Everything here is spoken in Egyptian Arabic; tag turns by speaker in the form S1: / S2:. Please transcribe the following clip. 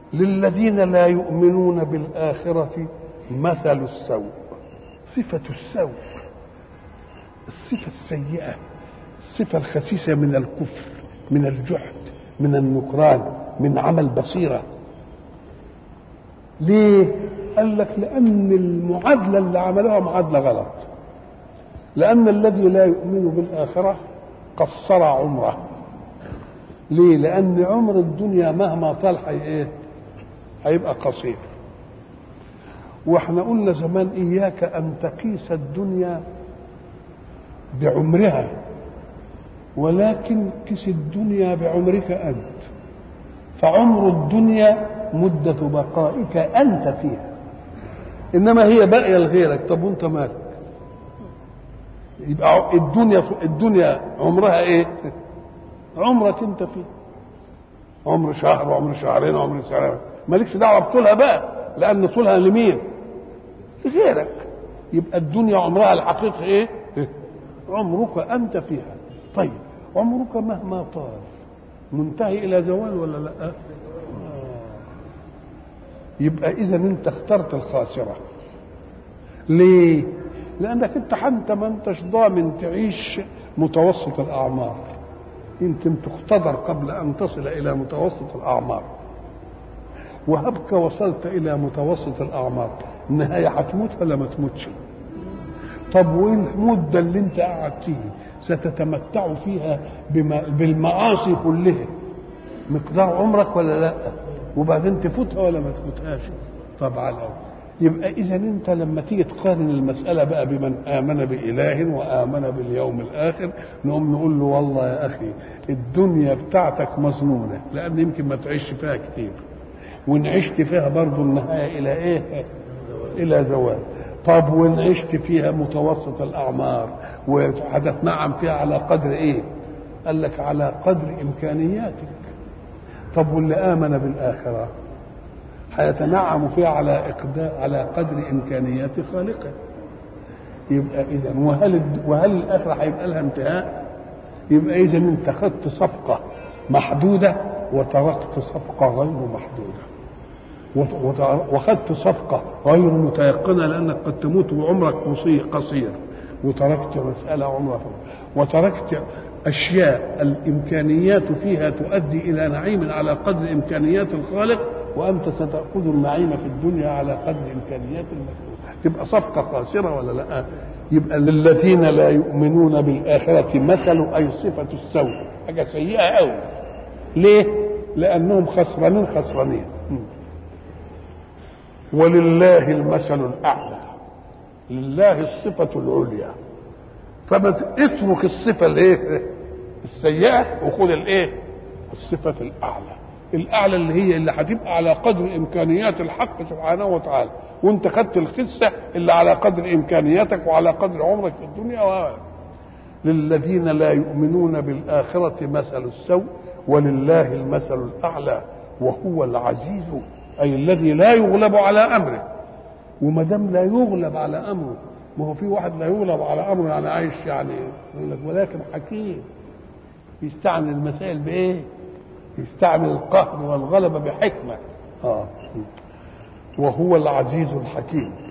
S1: للذين لا يؤمنون بالآخرة مثل السوء صفة السوء الصفة السيئة الصفة الخسيسة من الكفر من الجحد من النكران من عمل بصيرة ليه؟ قال لك لأن المعادلة اللي عملوها معادلة غلط لأن الذي لا يؤمن بالآخرة قصر عمره ليه؟ لأن عمر الدنيا مهما طال حي إيه؟ هيبقى قصير واحنا قلنا زمان إياك أن تقيس الدنيا بعمرها ولكن قس الدنيا بعمرك أنت فعمر الدنيا مدة بقائك أنت فيها إنما هي باقية لغيرك طب وأنت مالك يبقى الدنيا الدنيا عمرها إيه؟ عمرك أنت فيه عمر شهر وعمر شهرين وعمر سنة مالكش دعوة بطولها بقى لأن طولها لمين؟ لغيرك يبقى الدنيا عمرها الحقيقي إيه؟ عمرك أنت فيها طيب عمرك مهما طال منتهي إلى زوال ولا لا؟ آه. يبقى إذا أنت اخترت الخاسرة ليه؟ لأنك أنت حتى ما أنتش ضامن تعيش متوسط الأعمار يمكن تختبر قبل أن تصل إلى متوسط الأعمار وهبك وصلت إلى متوسط الأعمار النهاية هتموت ولا ما تموتش طب وين المدة اللي أنت قاعد فيه ستتمتع فيها بما بالمعاصي كلها مقدار عمرك ولا لا وبعدين تفوتها ولا ما تفوتهاش طبعا الأول يبقى إذا أنت لما تيجي تقارن المسألة بقى بمن آمن بإله وآمن باليوم الآخر نقوم نقول له والله يا أخي الدنيا بتاعتك مظنونة لأن يمكن ما تعيش فيها كتير وإن عشت فيها برضه النهاية إلى إيه؟ إلى زوال طب وإن عشت فيها متوسط الأعمار وهتتنعم فيها على قدر إيه؟ قال لك على قدر إمكانياتك طب واللي آمن بالآخرة هيتنعم فيها على إقدار على قدر إمكانيات خالقه يبقى إذا وهل وهل الآخرة هيبقى لها انتهاء؟ يبقى إذا أنت خدت صفقة محدودة وتركت صفقة غير محدودة وخدت صفقة غير متيقنة لأنك قد تموت وعمرك قصير وتركت مسألة عمرك وتركت أشياء الإمكانيات فيها تؤدي إلى نعيم على قدر إمكانيات الخالق وأنت ستأخذ النعيم في الدنيا على قدر إمكانيات المخلوق تبقى صفقة خاسرة ولا لا يبقى للذين لا يؤمنون بالآخرة مثل أي صفة السوء حاجة سيئة أوي ليه؟ لأنهم خسرانين خسرانين ولله المثل الأعلى لله الصفة العليا فما اترك الصفة الايه؟ السيئة وخذ الايه؟ الصفة الأعلى الأعلى اللي هي اللي هتبقى على قدر إمكانيات الحق سبحانه وتعالى وأنت خدت الخسة اللي على قدر إمكانياتك وعلى قدر عمرك في الدنيا و... للذين لا يؤمنون بالآخرة مثل السوء ولله المثل الأعلى وهو العزيز أي الذي لا يغلب على أمره وما دام لا يغلب على أمره ما هو في واحد لا يغلب على أمره يعني عايش يعني يقول لك ولكن حكيم يستعمل المسائل بإيه؟ يستعمل القهر والغلبة بحكمة آه. وهو العزيز الحكيم